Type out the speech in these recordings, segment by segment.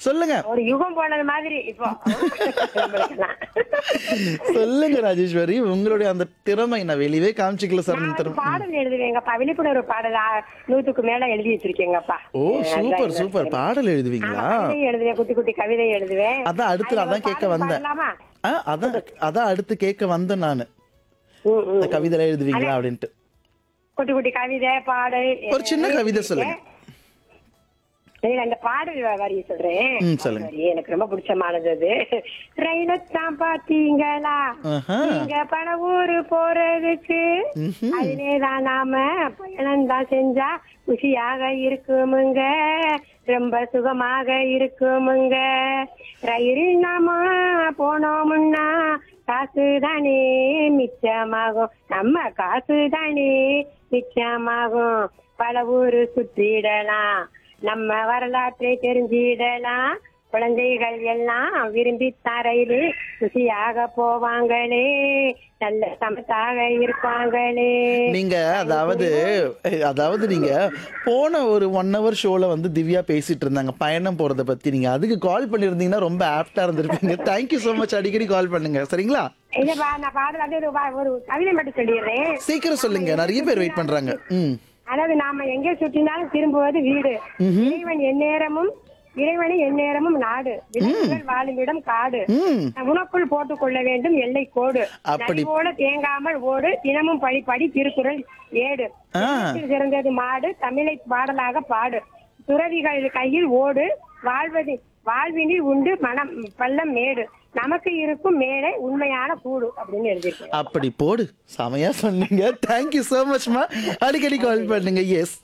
சொல்லுங்க ஒரு யுகம் போனது மாதிரி இப்போ நம்மளுக்கெல்லாம். சொல்லுங்க ராஜேஸ்வரி உங்களுடைய அந்த திறமை நான் வெளியவே காமிச்சிக்கல சார் நான் இந்த ஒரு திறமை பாடல் எழுதுவேங்கப்பா விழிப்புணர்வு பாடல் ஆ, நூத்துக்கு மேல எழுதி வச்சிருக்கேங்கப்பா ஓ சூப்பர் சூப்பர் பாடல் எழுதுவீங்களா ஆமா, கவிதை எழுதுவேன் குட்டி குட்டி கவிதை எழுதுவேன் அதான் அடுத்து அதுல அதான் ஒரு கேட்க பாடல் வந்தேன் பாடலாமா? ஆ, அதான் அதான் அடுத்து கேட்க வந்தேன் நானு ம், ம். இந்த கவிதை எழுதுவீங்களா அப்படின்ட்டு குட்டி குட்டி கவிதை பாடல் ஒரு சின்ன கவிதை சொல்லுங்க இல்ல அந்த பாடல் வ- வரி சொல்றேன் ம், சொல்லுங்க. வரி எனக்கு ரொம்ப பிடிச்சமானது அது ரயிலத்தான் பாத்தீங்களா ஆஹா. நீங்க பல ஊரு போறதுக்கு ம்ஹும். அதிலேதான் நாம பயணம் தான் செஞ்சா குஷியாக இருக்குமுங்க ரொம்ப சுகமாக இருக்குமுங்க ரயிலில் நாம போனோம்னா காசு தானே மிச்சமாகும் நம்ம காசு தானே மிச்சமாகும் பல ஊரு சுற்றிடலாம் நம்ம வரலாற்றை தெரிஞ்சிடலாம் குழந்தைகள் எல்லாம் விரும்பி தரையிலே குஷியாக போவாங்களே நல்ல சமத்தாக இருப்பாங்களே நீங்க அதாவது அதாவது நீங்க போன ஒரு ஒன் ஹவர் ஷோல வந்து திவ்யா பேசிட்டு இருந்தாங்க பயணம் போறத பத்தி நீங்க அதுக்கு கால் பண்ணிருந்தீங்கன்னா ரொம்ப ஆப்டா இருந்திருப்பீங்க தேங்க்யூ so மச் அடிக்கடி கால் பண்ணுங்க சரிங்களா இல்லப்பா நான் பாடல் வந்து ஒரு வா- ஒரு கவிதை மட்டும் சொல்லிடுறேன் சீக்கிரம் சொல்லுங்க நிறைய பேர் வெயிட் பண்றாங்க ம் அதாவது நாம எங்கே சுற்றினாலும் திரும்புவது வீடு இறைவன் எந்நேரமும் இறைவனை எந்நேரமும் நாடு விலங்குகள் வாழும் இடம் காடு ம் உனக்குள் போட்டுக் கொள்ள வேண்டும் எல்லை கோடு அப்படி. நதி போல தேங்காமல் ஓடு தினமும் படி படி திருக்குறள் ஏடு ஆ. உலகத்தில் சிறந்தது மாடு தமிழை பாடலாக பாடு துறவிகள் கையில் ஓடு வாழ்வது வாழ்வினில் உண்டு மனம் பள்ளம் மேடு நமக்கு இருக்கும் மேடை உண்மையான கூடு அப்படின்னு எழுதியிருக்கேன் அப்படி போடு செமையா சொன்னீங்க தேங்க்யூ so மச்மா அடிக்கடி கால் பண்ணுங்க எஸ்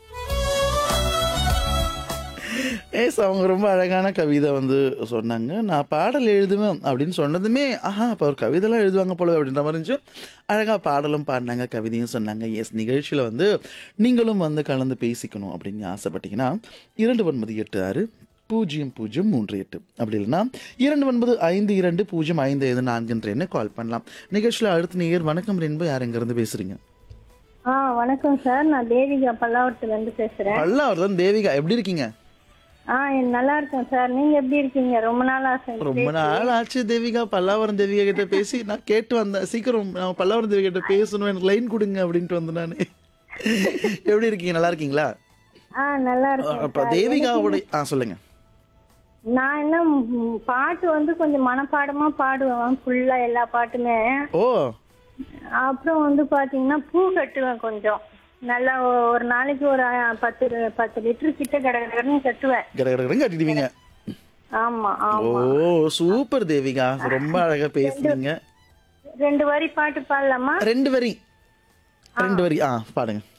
எஸ் அவங்க ரொம்ப அழகான கவிதை வந்து சொன்னாங்க நான் பாடல் எழுதுவேன் அப்படின்னு சொன்னதுமே ஆஹா அப்போ ஒரு கவிதைலாம் எழுதுவாங்க போல அப்படின்ற மாதிரி இருந்துச்சு அழகாக பாடலும் பாடினாங்க கவிதையும் சொன்னாங்க எஸ் நிகழ்ச்சியில் வந்து நீங்களும் வந்து கலந்து பேசிக்கணும் அப்படின்னு ஆசைப்பட்டீங்கன்னா இரண்டு ஒன்பது எட்டு ஆறு பூஜ்ஜியம் பூஜ்ஜியம் மூன்று எட்டு அப்படி இல்லைன்னா இரண்டு ஒன்பது ஐந்து இரண்டு பூஜ்ஜியம் ஐந்து ஐந்து நான்குன்ற எண்ணை கால் பண்ணலாம் நிகழ்ச்சியில் அடுத்த நேயர் வணக்கம் ரென்பு யார் எங்கேருந்து பேசுறீங்க ஆ வணக்கம் சார் நான் தேவிகா பல்லாவரத்துல இருந்து பேசுறேன் பல்லாவர் தான் தேவிகா எப்படி இருக்கீங்க ஆ நல்லா இருக்கேன் சார் நீங்க எப்படி இருக்கீங்க ரொம்ப நாள் ஆசை ரொம்ப நாள் ஆச்சு தேவிகா பல்லாவரம் தேவிகா கிட்ட பேசி நான் கேட்டு வந்தேன் சீக்கிரம் நான் பல்லாவரம் தேவிகா கிட்ட பேசணும் எனக்கு லைன் கொடுங்க அப்படின்ட்டு வந்தேன் நான் எப்படி இருக்கீங்க நல்லா இருக்கீங்களா ஆ நல்லா இருக்கேன் அப்ப தேவிகாவுடைய ஆ சொல்லுங்க நான் என்ன ம், பாட்டு வந்து கொஞ்சம் மனப்பாடமா பாடுவேன் ஃபுல்லா எல்லா பாட்டுமே ஓ அப்புறம் வந்து பாத்தீங்கன்னா பூ கட்டுவேன் கொஞ்சம் நல்லா ஒ- ஒரு நாளைக்கு ஒரு அ, பத்து பத்து லிட்டர் கிட்ட கடகடன்னு கட்டுவேன் கட கடன்னு கட்டிடுவீங்க ஆமா ஓ ஆமா சூப்பர் தேவிகா ரொம்ப அழகா பேசுனீங்க ரெண்டு வரி பாட்டு பாடலாமா ரெண்டு வரி ரெண்டு வரி ஆ பாடுங்க